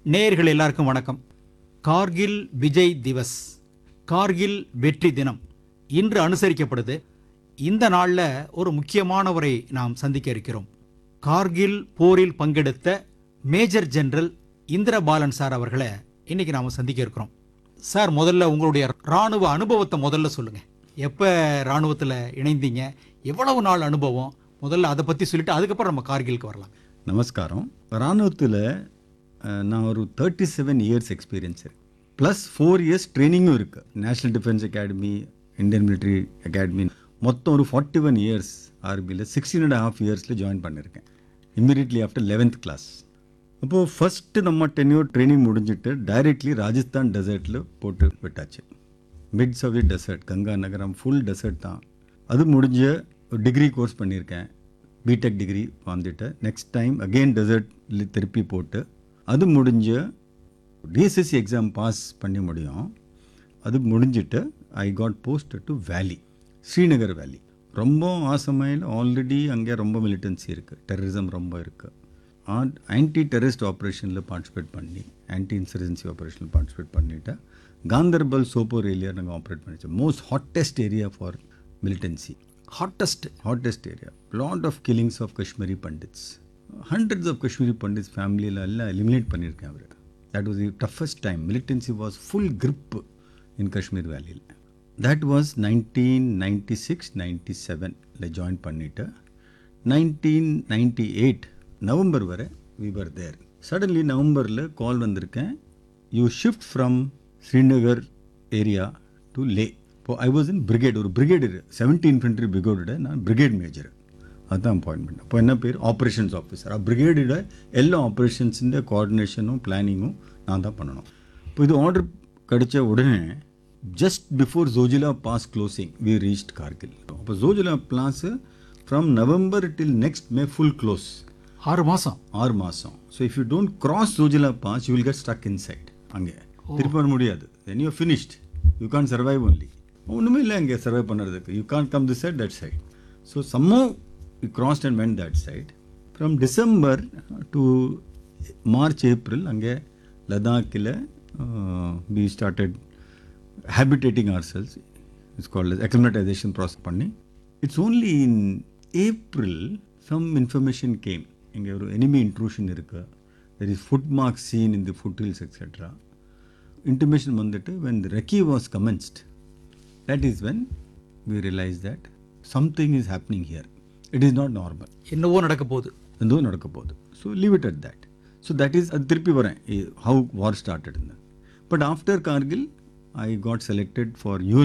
நேயர்கள் எல்லாருக்கும் வணக்கம் கார்கில் விஜய் திவஸ் கார்கில் வெற்றி தினம் இன்று அனுசரிக்கப்படுது இந்த நாள்ல ஒரு முக்கியமானவரை நாம் சந்திக்க இருக்கிறோம் கார்கில் போரில் பங்கெடுத்த மேஜர் ஜெனரல் இந்திரபாலன் சார் அவர்களை இன்னைக்கு நாம சந்திக்க இருக்கிறோம் சார் முதல்ல உங்களுடைய ராணுவ அனுபவத்தை முதல்ல சொல்லுங்க எப்ப ராணுவத்துல இணைந்தீங்க எவ்வளவு நாள் அனுபவம் முதல்ல அதை பத்தி சொல்லிட்டு அதுக்கப்புறம் நம்ம கார்கிலுக்கு வரலாம் நமஸ்காரம் இராணுவத்தில் நான் ஒரு தேர்ட்டி செவன் இயர்ஸ் எக்ஸ்பீரியன்ஸ் இருக்கு ப்ளஸ் ஃபோர் இயர்ஸ் ட்ரைனிங்கும் இருக்குது national defence academy Indian military academy மொத்தம் ஒரு ஃபார்ட்டி ஒன் இயர்ஸ் ஆர்பியில் சிக்ஸ்டீன் அண்ட் ஹாஃப் இயர்ஸில் ஜாயின் பண்ணியிருக்கேன் இம்மீடியட்லி ஆஃப்டர் லெவன்த் கிளாஸ் அப்போது ஃபஸ்ட்டு நம்ம டென்யூர் ட்ரைனிங் முடிஞ்சிட்டு டைரெக்ட்லி ராஜஸ்தான் டெசர்ட்டில் போட்டு விட்டாச்சு மிட் சவுதி டெசர்ட் கங்கா நகரம் ஃபுல் டெசர்ட் தான் அது முடிஞ்ச ஒரு டிகிரி கோர்ஸ் பண்ணியிருக்கேன் பிடெக் டிகிரி வந்துட்டு நெக்ஸ்ட் டைம் அகெயின் டெசர்ட்ல திருப்பி போட்டு அது முடிஞ்ச டிஎஸ்எஸ்சி எக்ஸாம் பாஸ் பண்ணி முடியும் அது முடிஞ்சிட்டு ஐ காட் போஸ்ட் டு வேலி ஸ்ரீநகர் வேலி ரொம்ப ஆசமையில் ஆல்ரெடி அங்கே ரொம்ப மிலிட்டன்சி இருக்குது டெரரிசம் ரொம்ப இருக்குது ஆன்டி டெரரிஸ்ட் ஆப்ரேஷனில் பார்ட்டிசிபேட் பண்ணி ஆன்டி இன்சர்ஜென்சி ஆப்ரேஷனில் பார்ட்டிசிபேட் பண்ணிவிட்டு காந்தர்பல் சோப்போர் ஏரியா நாங்கள் ஆப்ரேட் பண்ணிச்சோம் most hottest area for militancy hottest hottest area lot of killings of Kashmiri Pandits hundreds of Kashmiri Pandits ஃபேமிலியில் எல்லாம் எலிமினேட் பண்ணியிருக்கேன் அவர் that was the toughest time militancy was full grip in Kashmir வேலியில் that was nineteen ninety six ninety செவனில் join பண்ணிவிட்டு nineteen ninety eight November வரை விவர் தேர் suddenly நவம்பரில் call வந்திருக்கேன் you shift from Srinagar area to Leh இப்போ ஐ வாஸ் இன் பிரிகேட் ஒரு brigade seventy infantry பிரிகேடோட நான் பிரிகேட் மேஜர் அதுதான் அப்பாயின்மெண்ட் அப்போ என்ன பேர் ஆப்ரேஷன்ஸ் ஆஃபீஸர் ஆ பிரிகேடோட எல்லா ஆப்ரேஷன்ஸிൻ്റെ கோஆர்டினேஷனும் பிளானிங்கும் நான் தான் பண்ணணும் இப்போ இது ஆர்டர் கிடைச்ச உடனே just before Zojila pass closing we reached Kargil அப்போ Zojila pass from November till next May full close ஆறு மாசம் ஆறு மாதம் so if you don't cross Zojila pass you will get stuck inside அங்கே திருப்பி வர முடியாது then you finished you can survive only ஒன்றுமே இல்லை அங்கே சர்வை பண்ணுறதுக்கு you can come the side that side so somehow you crossed and when that side from December to March April அங்கே லடாக்கில் we started habituating ourselves it's called acclimatisation process பண்ணி it's only in April some information came இங்கே ஒரு enemy intrusion இருக்கு there is foot mark seen in the foothills etcetera intimation வந்துட்டு when the recce was commenced that is when we realise that something is happening here it is not normal என்னவோ நடக்க போகுது எதுவும் நடக்க போகுது so leave it at that so that is அது திருப்பி வரேன் how war started but after Kargil I got selected for you